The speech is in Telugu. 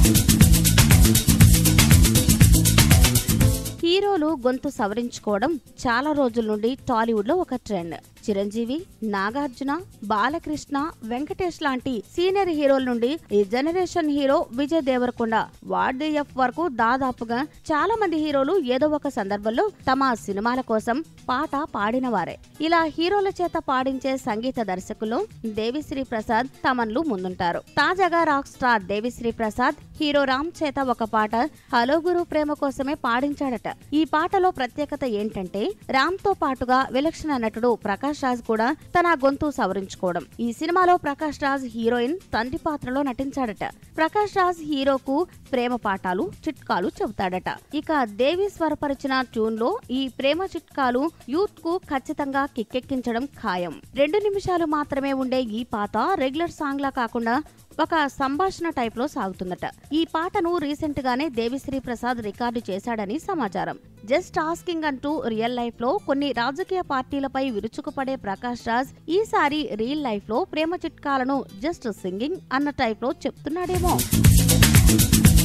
హీరోలు గొంతు సవరించుకోవడం చాలా రోజుల నుండి టాలీవుడ్ లో ఒక ట్రెండ్ చిరంజీవి నాగార్జున బాలకృష్ణ వెంకటేష్ లాంటి సీనియర్ హీరోల నుండి ఈ జనరేషన్ హీరో విజయ్ దేవరకొండ వార్డీఎఫ్ వరకు దాదాపుగా చాలా మంది హీరోలు ఏదో ఒక సందర్భంలో తమ సినిమాల కోసం పాట పాడిన వారే ఇలా హీరోల చేత పాడించే సంగీత దర్శకులు దేవిశ్రీ ప్రసాద్ తమన్లు ముందుంటారు తాజాగా rock star Devi Sri Prasad hero Ram చేత ఒక పాట హలో గురు ప్రేమ కోసమే పాడించాడట ఈ పాటలో ప్రత్యేకత ఏంటంటే రామ్ తో పాటుగా విలక్షణ నటుడు ప్రకాష్ రాజ్ కూడా తన గొంతు సవరించుకోవడం ఈ సినిమాలో ప్రకాష్ రాజ్ హీరోయిన్ తండ్రి పాత్రలో నటించాడట ప్రకాష్ రాజ్ హీరోకు ప్రేమ పాఠాలు చిట్కాలు చెబుతాడట ఇక దేవి స్వరపరిచిన ట్యూన్ లో ఈ ప్రేమ చిట్కాలు యూత్ కు ఖచ్చితంగా కిక్కెక్కించడం ఖాయం రెండు నిమిషాలు మాత్రమే ఉండే ఈ పాట రెగ్యులర్ సాంగ్ లా కాకుండా ఒక సంభాషణ టైప్ లో సాగుతుందట ఈ పాటను రీసెంట్ గానే దేవిశ్రీ ప్రసాద్ రికార్డు చేశాడని సమాచారం జస్ట్ ఆస్కింగ్ అంటూ రియల్ లైఫ్ లో కొన్ని రాజకీయ పార్టీలపై విరుచుకుపడే ప్రకాష్ రాజ్ ఈసారి రియల్ లైఫ్ లో ప్రేమ చిట్కాలను జస్ట్ సింగింగ్ అన్న టైప్ లో చెప్తున్నాడేమో